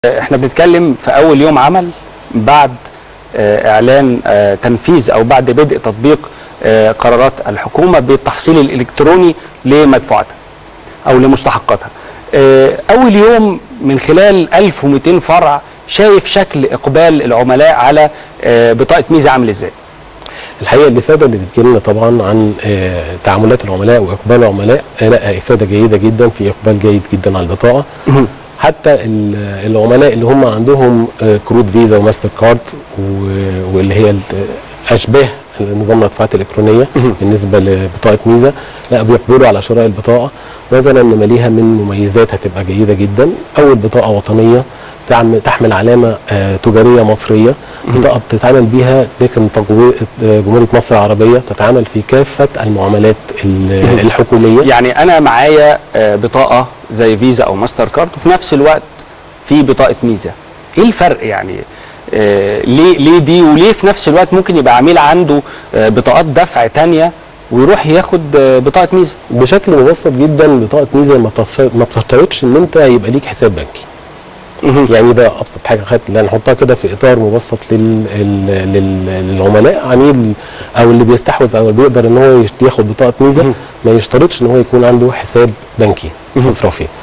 احنا بنتكلم في اول يوم عمل بعد آه، اعلان آه، تنفيذ او بعد بدء تطبيق آه، قرارات الحكومه بالتحصيل الالكتروني لمدفوعاتها او لمستحقاتها. آه، اول يوم من خلال 1200 فرع شايف شكل اقبال العملاء على آه، بطاقه ميزه عامل ازاي؟ الحقيقه الافاده اللي بتجيلنا طبعا عن آه، تعاملات العملاء واقبال العملاء آه، لا افاده جيده جدا في اقبال جيد جدا على البطاقه حتى ال- العملاء اللي هم عندهم آه، كروت فيزا وماستر كارد و- واللي هي ال- اشباه نظام المدفوعات الالكترونيه بالنسبه لبطاقه ميزه لا بيقبلوا على شراء البطاقه نظرا ان ما ليها من مميزات هتبقى جيده جدا اول بطاقه وطنيه تعم- تحمل علامه آه، تجاريه مصريه بطاقه بتتعامل بيها لكن تجو- آه، جمهوريه مصر العربيه تتعامل في كافه المعاملات ال- الحكوميه يعني انا معايا آه، بطاقه زي فيزا او ماستر كارد وفي نفس الوقت في بطاقه ميزه ايه الفرق يعني آه، ليه ليه دي وليه في نفس الوقت ممكن يبقى عميل عنده آه، بطاقات دفع تانية ويروح ياخد آه، بطاقه ميزه بشكل مبسط جدا بطاقه ميزه ما بتشت- ما بتشترطش ان انت يبقى ليك حساب بنكي يعني ده ابسط حاجه خدت اللي هنحطها كده في اطار مبسط لل... ال- لل... للعملاء عميل او اللي بيستحوذ او اللي بيقدر ان هو يشت- ياخد بطاقه ميزه ما يشترطش ان هو يكون عنده حساب بنكي مصرفي